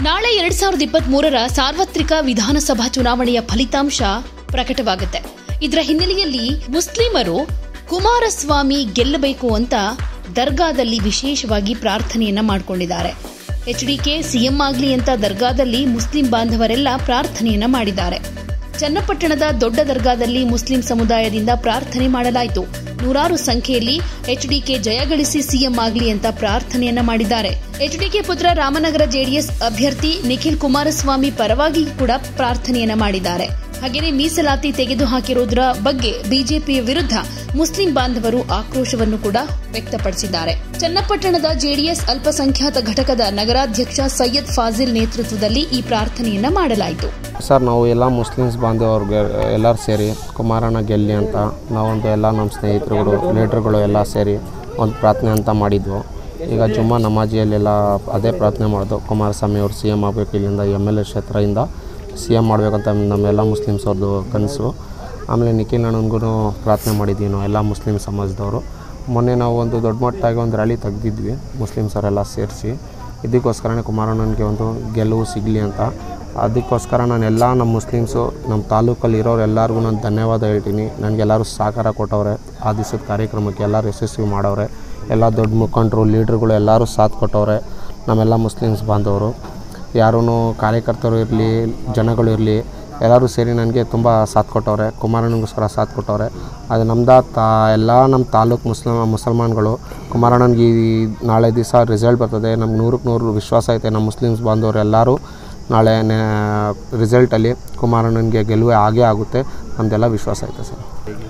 ನಾಳೆ ಎರಡ್ ಸಾವಿರದ ಇಪ್ಪತ್ತ್ ಮೂರರ ಸಾರ್ವತ್ರಿಕ ವಿಧಾನಸಭಾ ಚುನಾವಣೆಯ ಫಲಿತಾಂಶ ಪ್ರಕಟವಾಗುತ್ತೆ ಇದರ ಹಿನ್ನೆಲೆಯಲ್ಲಿ ಮುಸ್ಲಿಮರು ಕುಮಾರಸ್ವಾಮಿ ಗೆಲ್ಲಬೇಕು ಅಂತ ದರ್ಗಾದಲ್ಲಿ ವಿಶೇಷವಾಗಿ ಪ್ರಾರ್ಥನೆಯನ್ನ ಮಾಡಿಕೊಂಡಿದ್ದಾರೆ ಎಚ್ಡಿಕೆ ಸಿಎಂ ಆಗಲಿ ಅಂತ ದರ್ಗಾದಲ್ಲಿ ಮುಸ್ಲಿಂ ಬಾಂಧವರೆಲ್ಲ ಪ್ರಾರ್ಥನೆಯನ್ನ ಮಾಡಿದ್ದಾರೆ ಚನ್ನಪಟ್ಟಣದ ದೊಡ್ಡ ದರ್ಗಾದಲ್ಲಿ ಮುಸ್ಲಿಂ ಸಮುದಾಯದಿಂದ ಪ್ರಾರ್ಥನೆ ಮಾಡಲಾಯಿತು ನೂರಾರು ಸಂಖ್ಯೆಯಲ್ಲಿ ಎಚ್ಡಿಕೆ ಜಯಗಳಿಸಿ ಸಿಎಂ ಆಗಲಿ ಅಂತ ಪ್ರಾರ್ಥನೆಯನ್ನ ಮಾಡಿದ್ದಾರೆ ಎಚ್ಡಿಕೆ ಪುತ್ರ ರಾಮನಗರ ಜೆಡಿಎಸ್ ಅಭ್ಯರ್ಥಿ ನಿಖಿಲ್ ಕುಮಾರಸ್ವಾಮಿ ಪರವಾಗಿ ಕೂಡ ಪ್ರಾರ್ಥನೆಯನ್ನ ಮಾಡಿದ್ದಾರೆ ಹಾಗೆಯೇ ಮೀಸಲಾತಿ ತೆಗೆದುಹಾಕಿರುವುದರ ಬಗ್ಗೆ ಬಿಜೆಪಿಯ ವಿರುದ್ಧ ಮುಸ್ಲಿಂ ಬಾಂಧವರು ಆಕ್ರೋಶವನ್ನು ಕೂಡ ವ್ಯಕ್ತಪಡಿಸಿದ್ದಾರೆ ಚನ್ನಪಟ್ಟಣದ ಜೆಡಿಎಸ್ ಅಲ್ಪಸಂಖ್ಯಾತ ಘಟಕದ ನಗರಾಧ್ಯಕ್ಷ ಸೈಯದ್ ಫಾಜಿಲ್ ನೇತೃತ್ವದಲ್ಲಿ ಈ ಪ್ರಾರ್ಥನೆಯನ್ನ ಮಾಡಲಾಯಿತು ಸರ್ ನಾವು ಎಲ್ಲ ಮುಸ್ಲಿಮ್ಸ್ ಬಾಂಧವ್ರಿಗೆ ಎಲ್ಲರೂ ಸೇರಿ ಕುಮಾರಣ್ಣ ಗೆಲ್ಲಿ ಅಂತ ನಾವೊಂದು ಎಲ್ಲ ನಮ್ಮ ಸ್ನೇಹಿತರುಗಳು ಲೀಡ್ರುಗಳು ಎಲ್ಲ ಸೇರಿ ಒಂದು ಪ್ರಾರ್ಥನೆ ಅಂತ ಮಾಡಿದ್ವು ಈಗ ಜುಮ್ಮಾ ನಮಾಜಿಯಲ್ಲೆಲ್ಲ ಅದೇ ಪ್ರಾರ್ಥನೆ ಮಾಡೋದು ಕುಮಾರಸ್ವಾಮಿ ಅವರು ಸಿ ಎಮ್ ಆಗಬೇಕು ಇಲ್ಲಿಂದ ಎಮ್ ಎಲ್ ಎ ಕ್ಷೇತ್ರದಿಂದ ಸಿ ಎಮ್ ಮಾಡಬೇಕಂತ ನಮ್ಮೆಲ್ಲ ಮುಸ್ಲಿಮ್ಸ್ ಅವ್ರದ್ದು ಕನಸು ಆಮೇಲೆ ನಿಖಿಲ್ ಅಣ್ಣನಿಗೂ ಪ್ರಾರ್ಥನೆ ಮಾಡಿದ್ವಿ ನಾವು ಎಲ್ಲ ಮುಸ್ಲಿಂ ಸಮಾಜದವರು ಮೊನ್ನೆ ನಾವು ಒಂದು ದೊಡ್ಡ ಮಟ್ಟಾಗಿ ಒಂದು ರ್ಯಾಲಿ ತೆಗ್ದಿದ್ವಿ ಮುಸ್ಲಿಮ್ಸ್ ಅವರೆಲ್ಲ ಸೇರಿಸಿ ಇದಕ್ಕೋಸ್ಕರನೇ ಕುಮಾರಣ್ಣನಿಗೆ ಒಂದು ಗೆಲುವು ಸಿಗಲಿ ಅಂತ ಅದಕ್ಕೋಸ್ಕರ ನಾನೆಲ್ಲ ನಮ್ಮ ಮುಸ್ಲಿಮ್ಸು ನಮ್ಮ ತಾಲೂಕಲ್ಲಿ ಇರೋರು ಎಲ್ಲರಿಗೂ ನಾನು ಧನ್ಯವಾದ ಹೇಳ್ತೀನಿ ನನಗೆಲ್ಲರೂ ಸಹಕಾರ ಕೊಟ್ಟವ್ರೆ ಆ ದಿವಸದ ಕಾರ್ಯಕ್ರಮಕ್ಕೆ ಎಲ್ಲರೂ ಯಶಸ್ವಿ ಮಾಡವ್ರೆ ಎಲ್ಲ ದೊಡ್ಡ ಮುಖಂಡರು ಲೀಡ್ರುಗಳು ಎಲ್ಲರೂ ಸಾಥ್ ಕೊಟ್ಟವ್ರೆ ನಮ್ಮೆಲ್ಲ ಮುಸ್ಲಿಮ್ಸ್ ಬಾಂಧವರು ಯಾರೂ ಕಾರ್ಯಕರ್ತರು ಇರಲಿ ಜನಗಳು ಇರಲಿ ಎಲ್ಲರೂ ಸೇರಿ ನನಗೆ ತುಂಬ ಸಾಥ್ ಕೊಟ್ಟವ್ರೆ ಕುಮಾರಣ್ಣನಿಗೋಸ್ಕರ ಸಾಥ್ ಕೊಟ್ಟವ್ರೆ ಅದು ನಮ್ದು ತಾ ಎಲ್ಲ ನಮ್ಮ ತಾಲೂಕು ಮುಸ್ಲಿಮ್ ಮುಸಲ್ಮಾನ್ಗಳು ಕುಮಾರಣ್ಣನಿಗೆ ಈ ನಾಳೆ ದಿವಸ ರಿಸಲ್ಟ್ ಬರ್ತದೆ ನಮ್ಗೆ ನೂರಕ್ಕೆ ನೂರು ವಿಶ್ವಾಸ ಐತೆ ನಮ್ಮ ಮುಸ್ಲಿಮ್ಸ್ ಬಾಂಧವರು ಎಲ್ಲರೂ ನಾಳೆ ರಿಸಲ್ಟಲ್ಲಿ ಕುಮಾರಣ್ಣನಿಗೆ ಗೆಲುವೆ ಆಗೇ ಆಗುತ್ತೆ ನಮ್ಮದೆಲ್ಲ ವಿಶ್ವಾಸ ಐತೆ ಸರ್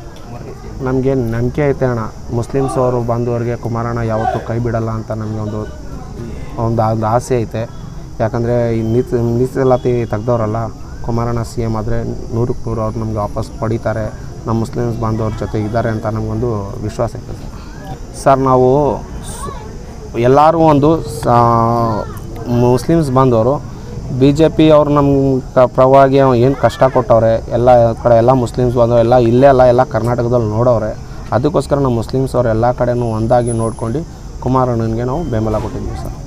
ನಮಗೆ ನಂಬಿಕೆ ಐತೆ ಅಣ್ಣ ಮುಸ್ಲಿಮ್ಸ್ ಅವರು ಬಾಂಧವರಿಗೆ ಕುಮಾರಣ್ಣ ಯಾವತ್ತೂ ಕೈ ಬಿಡಲ್ಲ ಅಂತ ನಮಗೆ ಒಂದು ಒಂದು ಒಂದು ಆಸೆ ಐತೆ ಯಾಕಂದರೆ ಈ ನೀತ್ ಮೀಸಲಾತಿ ತೆಗ್ದವ್ರಲ್ಲ ಕುಮಾರಣ್ಣ ಸಿ ಎಮ್ ಆದರೆ ನೂರಕ್ಕೆ ನೂರು ಅವ್ರು ನಮ್ಗೆ ವಾಪಸ್ ಪಡಿತಾರೆ ನಮ್ಮ ಮುಸ್ಲಿಮ್ಸ್ ಬಾಂಧವ್ರ ಜೊತೆ ಇದ್ದಾರೆ ಅಂತ ನಮಗೊಂದು ವಿಶ್ವಾಸ ಐತೆ ಸರ್ ಸರ್ ನಾವು ಎಲ್ಲರೂ ಒಂದು ಮುಸ್ಲಿಮ್ಸ್ ಬಾಂಧವರು ಬಿ ಜೆ ಪಿ ಅವ್ರು ನಮ್ಮ ಕ- ಪರವಾಗಿ ಏನು ಕಷ್ಟ ಕೊಟ್ಟವ್ರೆ ಎಲ್ಲ ಕಡೆ ಎಲ್ಲ ಮುಸ್ಲಿಮ್ಸ್ ಬಂದವರು ಎಲ್ಲ ಇಲ್ಲೇ ಅಲ್ಲ ಎಲ್ಲ ಕರ್ನಾಟಕದಲ್ಲಿ ನೋಡವ್ರೆ ಅದಕ್ಕೋಸ್ಕರ ನಮ್ಮ ಮುಸ್ಲಿಮ್ಸ್ ಅವ್ರು ಎಲ್ಲ ಕಡೆನೂ ಒಂದಾಗಿ ನೋಡ್ಕೊಂಡು ಕುಮಾರಣ್ಣನಿಗೆ ನಾವು ಬೆಂಬಲ ಕೊಟ್ಟಿದ್ವಿ ಸರ್